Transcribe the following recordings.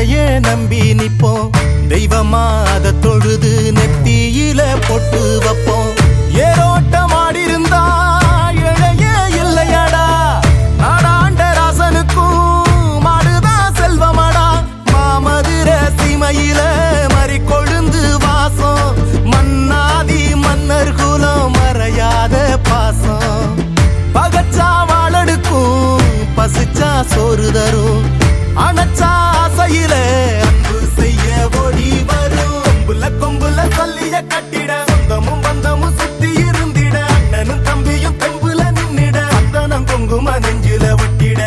ஏழையே நம்பி நிப்போம் தெய்வமா அத தொழுது நெத்தியில பொட்டு வைப்போம் ஏரோட்டமாடி இருந்தா இழையே இல்லையடா நாடாண்ட ராசனுக்கும் மாடுதான் செல்வமடா மாமதுர சீமையில மறி கொழுந்து வாசம் மன்னாதி மன்னர் குலம் மறையாத பாசம் பகச்சா வாழடுக்கும் பசிச்சா சோறு தரும் அணைச்சா ஆசையில அன்பு செய்ய ஓடி வரும் கொம்புல கொம்புல சொல்லிய கட்டிட சொந்தமும் பந்தமும் சுத்தி இருந்திட அண்ணனும் தம்பியும் கொம்புல நின்னிட அந்தனம் குங்கும நெஞ்சில ஒட்டிட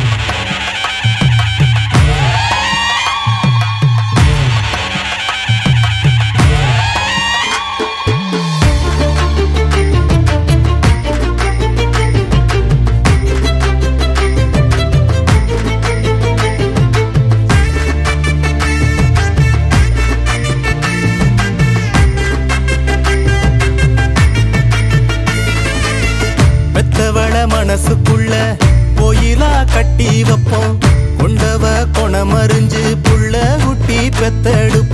பெத்தவள மனசுக்குள்ள கோயிலா கட்டி வைப்போம் கொண்டவ கொணமறிஞ்சு புள்ள குட்டி பெத்தெடுப்போம்